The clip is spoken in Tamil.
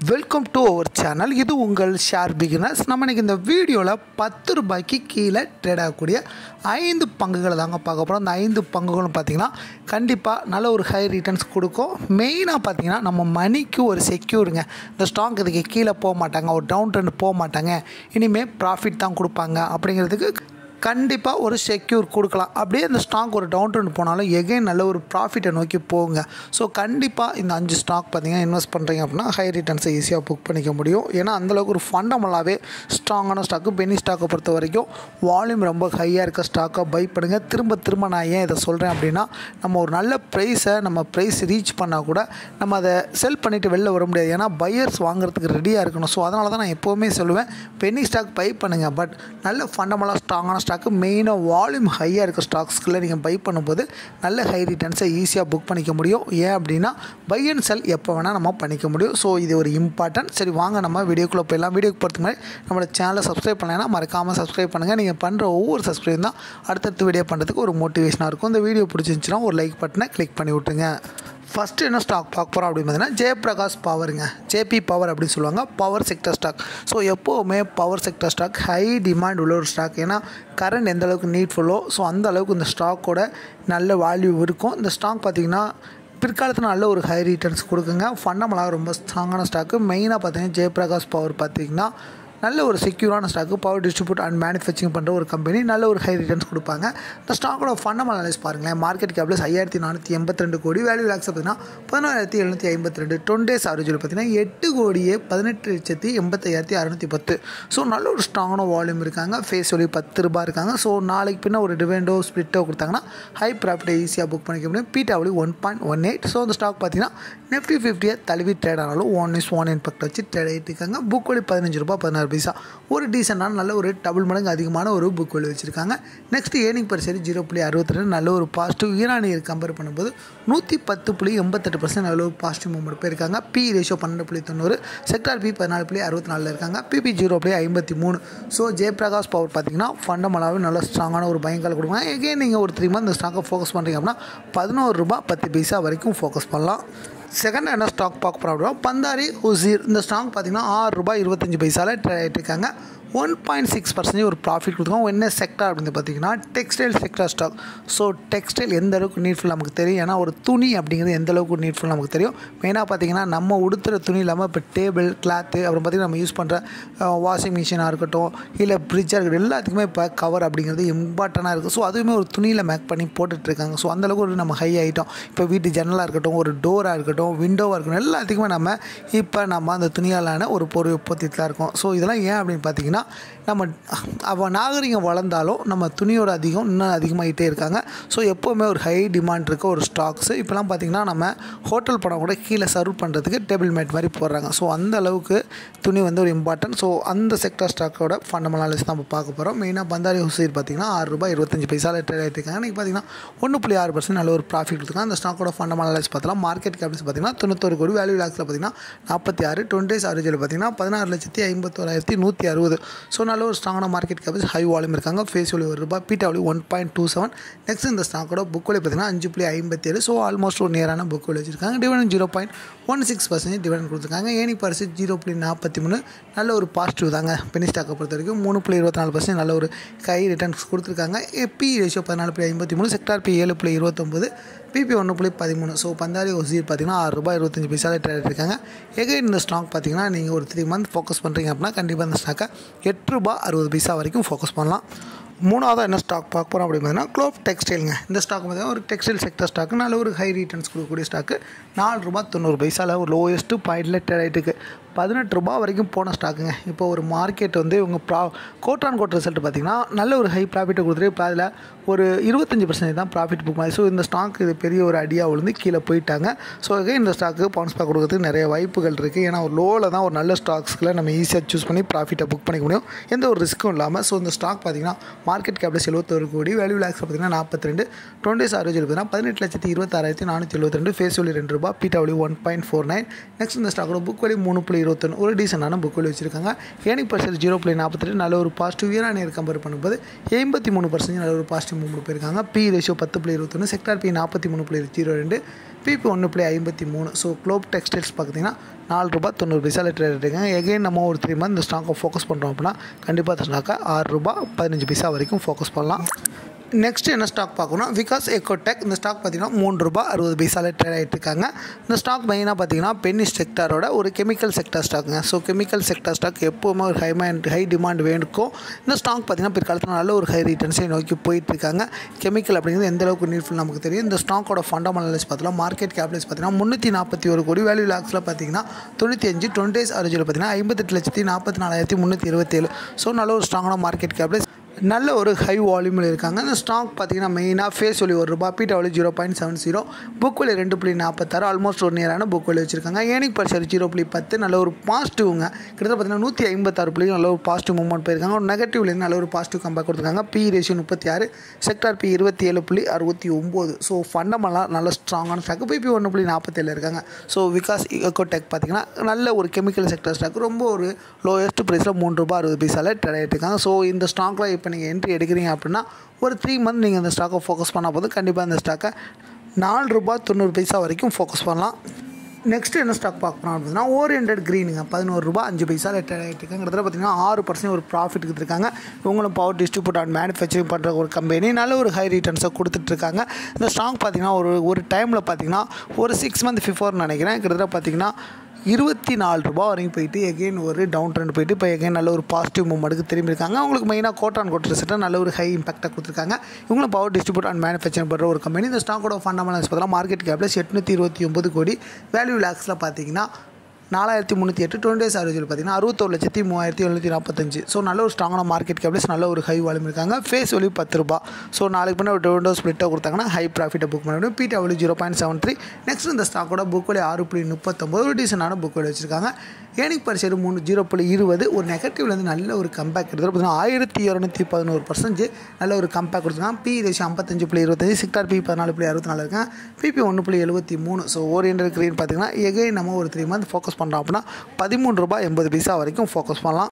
வெல்கம் டு அவர் சேனல் இது உங்கள் ஷேர் பிகினர்ஸ் நம்ம இன்னைக்கு இந்த வீடியோவில் பத்து ரூபாய்க்கு கீழே ட்ரேட் ஆகக்கூடிய ஐந்து பங்குகளை தாங்க பார்க்க போகிறோம் அந்த ஐந்து பங்குகளும் பார்த்திங்கன்னா கண்டிப்பாக நல்ல ஒரு ஹை ரிட்டர்ன்ஸ் கொடுக்கும் மெயினாக பார்த்தீங்கன்னா நம்ம மணிக்கு ஒரு செக்யூருங்க இந்த ஸ்டாக் இதுக்கு கீழே போக மாட்டாங்க ஒரு டவுன் ட்ரெண்ட் போக மாட்டாங்க இனிமேல் ப்ராஃபிட் தான் கொடுப்பாங்க அப்படிங்கிறதுக்கு கண்டிப்பாக ஒரு செக்யூர் கொடுக்கலாம் அப்படியே இந்த ஸ்டாக் ஒரு டவுன் ட்ரெண்ட் போனாலும் எகைன் நல்ல ஒரு ப்ராஃபிட்டை நோக்கி போகுங்க ஸோ கண்டிப்பாக இந்த அஞ்சு ஸ்டாக் பார்த்தீங்கன்னா இன்வெஸ்ட் பண்ணுறீங்க அப்படின்னா ஹை ரிட்டர்ன்ஸை ஈஸியாக புக் பண்ணிக்க முடியும் ஏன்னா அந்தளவுக்கு ஒரு ஃபண்டமெண்டாகவே ஸ்ட்ராங்கான ஸ்டாக்கு பெனி ஸ்டாக்கை பொறுத்த வரைக்கும் வால்யூம் ரொம்ப ஹையாக இருக்க ஸ்டாக்கை பை பண்ணுங்கள் திரும்ப திரும்ப நான் ஏன் இதை சொல்கிறேன் அப்படின்னா நம்ம ஒரு நல்ல ப்ரைஸை நம்ம ப்ரைஸ் ரீச் பண்ணால் கூட நம்ம அதை செல் பண்ணிவிட்டு வெளில வர முடியாது ஏன்னா பையர்ஸ் வாங்குறதுக்கு ரெடியாக இருக்கணும் ஸோ அதனால தான் நான் எப்போவுமே சொல்லுவேன் பென்னி ஸ்டாக் பை பண்ணுங்கள் பட் நல்ல ஃபண்டமெண்டாக ஸ்ட்ராங்கான ஸ்டாக்கு மெயினாக வால்யூம் ஹையாக இருக்க ஸ்டாக்ஸ்க்குள்ளே நீங்கள் பை பண்ணும்போது நல்ல ஹை ரிட்டர்ன்ஸை ஈஸியாக புக் பண்ணிக்க முடியும் ஏன் அப்படின்னா பை அண்ட் செல் எப்போ வேணால் நம்ம பண்ணிக்க முடியும் ஸோ இது ஒரு இம்பார்ட்டன்ட் சரி வாங்க நம்ம வீடியோக்குள்ளே போயிடலாம் வீடியோக்கு போகிறதுக்கு முன்னாடி நம்மளோட சேனலை சப்ஸ்கிரைப் பண்ணலைன்னா மறக்காமல் சப்ஸ்கிரைப் பண்ணுங்கள் நீங்கள் பண்ணுற ஒவ்வொரு சப்ஸ்கிரைப் தான் அடுத்தடுத்து வீடியோ பண்ணுறதுக்கு ஒரு மோட்டிவேஷனாக இருக்கும் இந்த வீடியோ பிடிச்சிருந்துச்சுன்னா ஒரு லைக் பட்டனை கிளிக் பண்ணி விட்டுருங்க ஃபஸ்ட்டு என்ன ஸ்டாக் பார்க்க போகிறோம் அப்படின்னு பார்த்தீங்கன்னா ஜெயபிரகாஷ் பவருங்க ஜேபி பவர் அப்படின்னு சொல்லுவாங்க பவர் செக்டர் ஸ்டாக் ஸோ எப்போவுமே power sector stock high demand உள்ள ஒரு ஸ்டாக் ஏன்னா கரண்ட் எந்த அளவுக்கு நீட்ஃபுல்லோ ஸோ அந்த அளவுக்கு இந்த ஸ்டாக்கோட நல்ல வேல்யூ இருக்கும் இந்த ஸ்டாக் பார்த்திங்கன்னா பிற்காலத்தில் நல்ல ஒரு ஹை ரிட்டர்ன்ஸ் கொடுக்குங்க ஃபண்டமெண்டாக ரொம்ப ஸ்ட்ராங்கான ஸ்டாக்கு மெயினாக பார்த்தீங்கன்னா ஜெயபிரகாஷ் பவர் பார்த்திங்கன்னா நல்ல ஒரு செக்யூரான ஸ்டாக்கு பவர் டிஸ்ட்ரிபியூட் அண்ட் மேனுஃபேக்சரிங் பண்ணுற ஒரு கம்பெனி நல்ல ஒரு ஹை ரிட்டர்ன்ஸ் கொடுப்பாங்க இந்த ஸ்டாக்கோட ஃபண்டமெண்டல் அனலைஸ் பாருங்களேன் மார்க்கெட் கேப்லஸ் ஐயாயிரத்தி நானூற்றி எண்பத்தி ரெண்டு கோடி வேல்யூ லேக்ஸ் பார்த்தீங்கன்னா பதினாயிரத்தி எழுநூற்றி ஐம்பத்தி ரெண்டு டொன் டேஸ் ஆவரேஜில் பார்த்தீங்கன்னா எட்டு கோடியே பதினெட்டு லட்சத்தி எண்பத்தையாயிரத்தி அறநூற்றி பத்து ஸோ நல்ல ஒரு ஸ்ட்ராங்கான வால்யூம் இருக்காங்க ஃபேஸ் ஒலி பத்து ரூபாய் இருக்காங்க ஸோ நாளைக்கு பின்ன ஒரு டிவெண்டோ ஸ்பிளிட்டோ கொடுத்தாங்கன்னா ஹை ப்ராஃபிட்டை ஈஸியாக புக் பண்ணிக்க முடியும் பீட்டாவளி one point one eight so அந்த ஸ்டாக் பார்த்தீங்கன்னா நிஃப்டி ஃபிஃப்டியை தழுவி ட்ரேட் ஆனாலும் ஒன் இஸ் ஒன் இம்பெக்ட் வச்சு ட்ரேட் ஆகிட்டு இருக்காங்க புக் வழி பதினஞ்சு ரூபா பதினாறு பைசா ஒரு டீசெண்டான நல்ல ஒரு டபுள் மடங்கு அதிகமான ஒரு புக் வழி வச்சுருக்காங்க நெக்ஸ்ட் ஏர்னிங் பர்சரி ஜீரோ புள்ளி அறுபத்தி ரெண்டு நல்ல ஒரு பாசிட்டிவ் ஈரானியர் கம்பேர் பண்ணும்போது நூற்றி பத்து புள்ளி எண்பத்தெட்டு பர்சன்ட் நல்ல ஒரு பாசிட்டிவ் மூமெண்ட் போயிருக்காங்க பி ரேஷியோ பன்னெண்டு புள்ளி தொண்ணூறு செக்டார் பி பதினாலு புள்ளி அறுபத்தி நாலில் இருக்காங்க பிபி ஜீரோ புள்ளி ஐம்பத்தி மூணு ஸோ ஜெயபிரகாஷ் பவர் பார்த்தீங்கன்னா ஃபண்டமெண்டாகவே நல்ல ஸ்ட்ராங்கான ஒரு பயங்கால கொடுப்பாங்க எகே நீங்கள் ஒரு த்ரீ மந்த் இந்த ஸ்டாக்கை ஃபோக்கஸ் பண்ணுறீங்க அப்படின்னா பதினோரு ரூபா பத்து பைசா வரைக்கும் ஃபோக்கஸ் பண்ணலாம் செகண்ட் என்ன ஸ்டாக் பார்க்க போகிறோம் அப்படின்னா பந்தாரி ஹுசீர் இந்த ஸ்டாக் பார்த்தீங்கன்னா ஆறு ரூபாய் இருபத்தஞ்சி பைசாவில் ட்ரேட் ஆகிட்டு இருக்காங்க ஒன் பாயிண்ட் சிக்ஸ் பர்சன்டேஜ் ஒரு ப்ராஃபிட் கொடுத்துருக்கோம் என்ன செக்டார் அப்படின்னு பார்த்தீங்கன்னா textile sector stock so textile எந்த அளவுக்கு நீட்ஃபுல் நமக்கு தெரியும் ஏன்னா ஒரு துணி அப்படிங்கிறது எந்த அளவுக்கு நீட்ஃபுல் நமக்கு தெரியும் மெயினாக பார்த்தீங்கன்னா நம்ம உடுத்துகிற துணி இல்லாமல் இப்போ டேபிள் கிளாத்து அப்புறம் பார்த்திங்கன்னா நம்ம யூஸ் பண்ணுற வாஷிங் மிஷினாக இருக்கட்டும் இல்லை ஃப்ரிட்ஜாக இருக்கட்டும் எல்லாத்துக்குமே இப்போ கவர் அப்படிங்கிறது இம்பார்ட்டண்ட்டாக இருக்குது ஸோ அதுவுமே ஒரு துணியில் மேக் பண்ணி போட்டுட்ருக்காங்க ஸோ அந்தளவுக்கு ஒரு நம்ம ஹை ஆகிட்டோம் இப்போ வீட்டு ஜன்னலாக இருக்கட்டும் ஒரு டோராக இருக்கட்டும் விண்டோவாக இருக்கட்டும் எல்லாத்துக்குமே நம்ம இப்போ நம்ம அந்த துணியாலான ஒரு பொருள் உற்பத்திட்டு தான் இருக்கோம் ஸோ இதெல்லாம் ஏன் அப்படின்னு பார்த்தீங்கன்னா நம்ம அவ நாகரிகம் வளர்ந்தாலும் நம்ம துணியோட அதிகம் இன்னும் அதிகமாகிட்டே இருக்காங்க ஸோ எப்போவுமே ஒரு ஹை டிமாண்ட் இருக்க ஒரு ஸ்டாக்ஸு இப்போலாம் பார்த்திங்கன்னா நம்ம ஹோட்டல் படம் கூட கீழே சர்வ் பண்ணுறதுக்கு டேபிள் மேட் மாதிரி போடுறாங்க ஸோ அந்த அளவுக்கு துணி வந்து ஒரு இம்பார்ட்டன்ட் ஸோ அந்த செக்டர் ஸ்டாக்கோட ஃபண்டமெண்டாலிஸ் நம்ம பார்க்க போகிறோம் மெயினாக பந்தாரி ஹுசீர் பார்த்திங்கன்னா ஆறு ரூபாய் இருபத்தஞ்சி பைசாவில் ட்ரேட் ஆகிட்டு இருக்காங்க இன்றைக்கி பார்த்திங்கன்னா ஒன்று புள்ளி ஆறு பர்சன்ட் நல்ல ஒரு ப்ராஃபிட் கொடுத்துருக்காங்க அந்த ஸ்டாக்கோட ஃபண்டமெண்டாலிஸ் பார்த்தலாம் மார்க்கெட் கேபிள்ஸ் பார்த்திங்கன்னா தொண்ணூத்தொரு கோடி வேல்யூ லேக்ஸில் பார்த்திங்கன்னா நாற்பத்தி ஆறு டுவெண்ட்டி டேஸ் ஆவரேஜில் பார்த்திங்கன்னா பதினாறு லட்சத்தி ஐம்பத்தோராயிரத்தி நூற்றி அறுபது ஸோ நல்ல ஒரு ஸ்ட்ராங்கான மார்க்கெட் கேபிள்ஸ் ஹை வால்யூம் இருக்காங்க ஃபேஸ் ஒலி ஒரு ரூபாய் பீட்டா ஒலி one point two seven next இந்த ஸ்டாக்கோட புக் வழி பார்த்திங்கன்னா அஞ்சு புள்ளி ஐம்பத்தி ஏழு ஸோ ஆல்மோஸ்ட் ஒரு நேரான புக் வழி வச்சிருக்காங்க dividend zero point one six percentage dividend கொடுத்துருக்காங்க ஏனி பர்சு ஜீரோ புள்ளி நாற்பத்தி மூணு நல்ல ஒரு பாசிட்டிவ் தாங்க பெனி ஸ்டாக்கை பொறுத்த வரைக்கும் மூணு புள்ளி இருபத்தி நாலு பர்சன்ட் நல்ல ஒரு கை ரிட்டர்ன்ஸ் கொடுத்துருக்காங்க பி ரேஷியோ பதினாலு புள்ளி ஐம்பத்தி மூணு செக்டார் பி ஏழு புள்ளி இருபத்தொம்பது பிபி ஒன்று புள்ளி பதிமூணு ஸோ பந்தாரி ஒசீர் பார்த்தீங்கன்னா ஆறு ரூபாய் இருபத்தஞ்சி பைசாவில் ட்ரேட் இருக்காங்க எகைன் இந்த ஸ்டாக் பார்த்தீங்கன்னா நீங்கள் ஒரு த்ரீ மந்த் ஃபோக்கஸ் பண்ணுறீங்க அப்படின்னா கண்டிப்பாக இந்த ஸ்டாக்கை எட்டு ரூபா அறுபது பைசா வரைக்கும் ஃபோக்கஸ் பண்ணலாம் மூணாவதாக என்ன ஸ்டாக் பார்க்க போகிறோம் அப்படின்னு பார்த்தீங்கன்னா க்ளோப் டெக்ஸ்டைலுங்க இந்த ஸ்டாக் பார்த்தீங்கன்னா ஒரு டெக்ஸ்டைல் செக்டர் ஸ்டாக்கு நல்ல ஒரு ஹை ரிட்டர்ன்ஸ் கொடுக்கக்கூடிய ஸ்டாக்கு நாலு ரூபா தொண்ணூறு பைசாவில் ஒரு லோயஸ்ட்டு பாயிண்டில் ட்ரேட் ஆகிட்டு இருக்குது பதினெட்டு ரூபா வரைக்கும் போன ஸ்டாக்குங்க இப்போ ஒரு மார்க்கெட் வந்து இவங்க ப்ரா கோட் ஆன் கோட் ரிசல்ட் பார்த்திங்கன்னா நல்ல ஒரு ஹை ப்ராஃபிட்டை கொடுத்துட்டு இப்போ அதில் ஒரு இருபத்தஞ்சி பர்சன்டேஜ் தான் ப்ராஃபிட் புக் மாதிரி ஸோ இந்த ஸ்டாக் இது பெரிய ஒரு அடியாக விழுந்து கீழே போயிட்டாங்க ஸோ again இந்த ஸ்டாக்கு பவுன்ஸ் பேக் கொடுக்கறதுக்கு நிறைய வாய்ப்புகள் இருக்குது ஏன்னா ஒரு லோவில் தான் ஒரு நல்ல ஸ்டாக்ஸ்களை நம்ம ஈஸியாக சூஸ் பண்ணி ப்ராஃபிட்டை புக் பண்ணிக்க முடியும் எந்த ஒரு ரிஸ்க்கும் இல்லாமல் ஸோ இந்த ஸ்டாக் பார்த்திங்கன்னா மார்க்கெட் கேப்லஸ் எழுபத்தொரு கோடி வேல்யூ லேக்ஸ் பார்த்திங்கன்னா நாற்பத்தி ரெண்டு டுவெண்ட்டி ஆவரேஜ் பார்த்தீங்கன்னா பதினெட்டு லட்சத்தி இருபத்தாறாயிரத்தி நானூற்றி எழுபத்தி ரெண்டு ஃபேஸ் ஒலி ரெண்டு ரூபா பீட்டாவளி one point four nine next இந்த ஸ்டாக்கோட புக் வழி மூணு புள்ளி இருபத்தொன்று ஒரு டீசெண்டான புக் வழி வச்சிருக்காங்க ஏனிக் பர்சன்ட் ஜீரோ புள்ளி நாற்பத்தெட்டு நல்ல ஒரு பாசிட்டிவ் இயர் கம்பேர் பண்ணும்போது எண்பத்தி மூணு பர்சன்ட் நல்ல ஒரு பாசிட்டிவ் மூவ்மெண்ட் போயிருக்காங்க பி ரேஷியோ பத்து புள்ளி இருபத்தொன்று செக்டார் பி நாற்பத்தி மூணு புள்ளி ஜீரோ ரெண்டு பிபி ஒன்று புள்ளி ஐம்பத்தி மூணு ஸோ குளோப் டெக்ஸ்டைல்ஸ் பார்த்தீங்கன்னா நாலு ரூபா தொண்ணூறு பைசாவில் ட்ரேட் எடுத்துருக்காங்க எகைன் நம்ம ஒரு த்ரீ மந்த் இந்த ஸ்டாக்கை ஃபோக்கஸ் பண்ணுறோம் அப்படின்னா கண்டிப்பாக இந்த ஸ்டாக்கை ஆறு ரூபா பதினஞ்சு பைசா வரைக்கும் ஃபோக்கஸ் பண்ணலாம் நெக்ஸ்ட் என்ன ஸ்டாக் பார்க்கணும் விகாஸ் எக்கோடெக் இந்த ஸ்டாக் பார்த்தீங்கன்னா மூணு ரூபா அறுபது பைசாவில் ட்ரேட் ஆகிட்டு இருக்காங்க இந்த ஸ்டாக் மெயினாக பார்த்தீங்கன்னா பென்னி செக்டாரோட ஒரு கெமிக்கல் செக்டர் ஸ்டாக்குங்க ஸோ கெமிக்கல் செக்டர் ஸ்டாக் எப்போவுமே ஒரு ஹை ஹை டிமாண்ட் வேணுக்கும் இந்த ஸ்டாக் பார்த்தீங்கன்னா பிற்காலத்தில் நல்ல ஒரு ஹை ரிட்டர்ன்ஸை நோக்கி போயிட்டு இருக்காங்க கெமிக்கல் அப்படிங்கிறது எந்த அளவுக்கு நீட்ஃபுல் நமக்கு தெரியும் இந்த ஸ்டாக்கோட ஃபண்டமெண்டல்ஸ் பார்த்தீங்கன்னா மார்க்கெட் கேபிடல்ஸ் பார்த்தீங்கன்னா முந்நூற்றி நாற்பத்தி ஒரு கோடி வேல்யூ லாக்ஸில் பார்த்தீங்கன்னா தொண்ணூற்றி அஞ்சு டுவெண்ட்டி டேஸ் அரேஜில் பார்த்தீங்கன்னா ஐம்பத்தெட்டு லட்சத்தி நாற்பத்தி நாலாயிரத்தி முந்நூற்றி இருபத்தேழு ஸோ நல்ல ஒரு ஸ்ட்ராங்கான மார்க்கெட் கேபிடல்ஸ் நல்ல ஒரு ஹை வால்யூமில் இருக்காங்க இந்த ஸ்டாக் பார்த்தீங்கன்னா மெயினாக ஃபேஸ் ஒலி ஒரு ரூபா பீட்டா ஒலி zero point seven zero book ஒலி ரெண்டு புள்ளி நாற்பத்தாறு ஆல்மோஸ்ட் ஒரு நேரான புக் ஒலி வச்சிருக்காங்க ஏனிக் பர்சர் ஜீரோ புள்ளி பத்து நல்ல ஒரு பாசிட்டிவ்ங்க கிட்டத்தட்ட பார்த்தீங்கன்னா நூற்றி ஐம்பத்தாறு புள்ளி நல்ல ஒரு பாசிட்டிவ் மூவ்மெண்ட் போயிருக்காங்க ஒரு நெகட்டிவ்லேருந்து நல்ல ஒரு பாசிட்டிவ் கம்பேக் கொடுத்துருக்காங்க பி ரேஷியோ முப்பத்தி ஆறு செக்டார் பி இருபத்தி ஏழு புள்ளி அறுபத்தி ஒம்பது ஸோ ஃபண்டமெல்லாம் நல்ல ஸ்ட்ராங்கான ஸ்டாக் பிபி ஒன்று புள்ளி நாற்பத்தேழு இருக்காங்க ஸோ விகாஸ் எக்கோடெக் பார்த்தீங்கன்னா நல்ல ஒரு கெமிக்கல் செக்டர் ஸ்டாக் ரொம்ப ஒரு லோயஸ்ட் ப்ரைஸில் மூணு ரூபா அறுபது பைசாவில் ட்ரேட் ஆகிட்டு இருக்காங்க ஸோ இந்த ஸ்டாக்கில் இப்போ நீங்கள் என்ட்ரி எடுக்கிறீங்க அப்படின்னா ஒரு த்ரீ மந்த் நீங்கள் இந்த ஸ்டாக்கை ஃபோக்கஸ் பண்ணால் போதும் கண்டிப்பாக இந்த ஸ்டாக்கை நாலு ரூபா தொண்ணூறு பைசா வரைக்கும் ஃபோக்கஸ் பண்ணலாம் நெக்ஸ்ட் என்ன ஸ்டாக் பார்க்கணும் அப்படின்னா ஓரியன்ட் க்ரீனுங்க பதினோரு ரூபா அஞ்சு பைசா ரிட்டர்ன் ஆகிட்டு இருக்காங்க கிட்டத்தட்ட பார்த்தீங்கன்னா ஆறு பர்சன்ட் ஒரு ப்ராஃபிட் கொடுத்துருக்காங்க இவங்களும் பவர் டிஸ்ட்ரிபியூட் அண்ட் மேனுஃபேக்சரிங் பண்ணுற ஒரு கம்பெனி நல்ல ஒரு ஹை ரிட்டர்ன்ஸை கொடுத்துட்ருக்காங்க இந்த ஸ்டாக் பார்த்தீங்கன்னா ஒரு ஒரு டைமில் பார்த்தீங்கன்னா ஒரு சிக்ஸ் மந்த் பிஃபோர்னு நினைக்கிறேன் கிட்டத்தட்ட பார்த்தீங்கன்னா இருபத்தி நாலு ரூபா வரைக்கும் போயிட்டு எகெயின் ஒரு டவுன் ட்ரெண்ட் போயிட்டு இப்போ எகெயின் நல்ல ஒரு பாசிட்டிவ் மூமெண்ட்டுக்கு திரும்பியிருக்காங்க அவங்களுக்கு மெயினாக கோட் அண்ட் கோட் ரிசல்ட்டாக நல்ல ஒரு ஹை இம்பாக்டாக கொடுத்துருக்காங்க இவங்களும் பவர் டிஸ்ட்ரிபியூட் அண்ட் மேனுஃபேக்சரிங் பண்ணுற ஒரு கம்பெனி இந்த ஸ்டாக்கோட ஃபண்டமெண்டல்ஸ் பார்த்தீங்கன்னா மார்க்கெட் கேப்லஸ் எட்நூற்றி இருபத்தி ஒம்பது கோடி வேல்யூ லேக்ஸில் பார்த்தீங்கன்னா நாலாயிரத்தி முந்நூற்றி எட்டு டுவெண்ட்டி டேஸ் ஆவரேஜில் பார்த்தீங்கன்னா அறுபத்தொரு லட்சத்தி மூவாயிரத்தி எழுநூற்றி நாற்பத்தஞ்சு ஸோ நல்ல ஒரு ஸ்ட்ராங்கான மார்க்கெட் கேப்லஸ் நல்ல ஒரு ஹை வால்யூம் இருக்காங்க ஃபேஸ் வேல்யூ பத்து ரூபா ஸோ நாளைக்கு பண்ண ஒரு விண்டோ ஸ்பிளிட்டாக கொடுத்தாங்கன்னா ஹை ப்ராஃபிட்டை புக் பண்ண முடியும் beta value zero point seven three next இந்த ஸ்டாக்கோட புக் வேல்யூ ஆறு புள்ளி முப்பத்தொம்பது ஒரு டீசெண்டான புக் வேல்யூ வச்சிருக்காங்க ஏனிக் பரிசு மூணு ஜீரோ புள்ளி இருபது ஒரு நெகட்டிவ்லேருந்து நல்ல ஒரு கம்பேக் எடுத்து பார்த்தீங்கன்னா ஆயிரத்தி இரநூத்தி பதினோரு பர்சன்டேஜ் நல்ல ஒரு கம்பேக் கொடுத்துருக்காங்க பி ரேஷியோ ஐம்பத்தஞ்சு புள்ளி இருபத்தஞ்சு சிக்டார் பி பதினாலு புள்ளி அறுபத்தி நாலு இருக்காங்க பிபி ஒன்று புள்ளி எழுபத்தி மூணு ஸோ ஓரியன்ட் க்ரீன் பார்த்தீங்கன்னா எகை நம்ம ஒரு த்ரீ மந்த் ஃபோக்கஸ் பண்ணுறோம் அப்படின்னா பதிமூணு ரூபாய் எண்பது பைசா வரைக்கும் ஃபோக்கஸ் பண்ணலாம்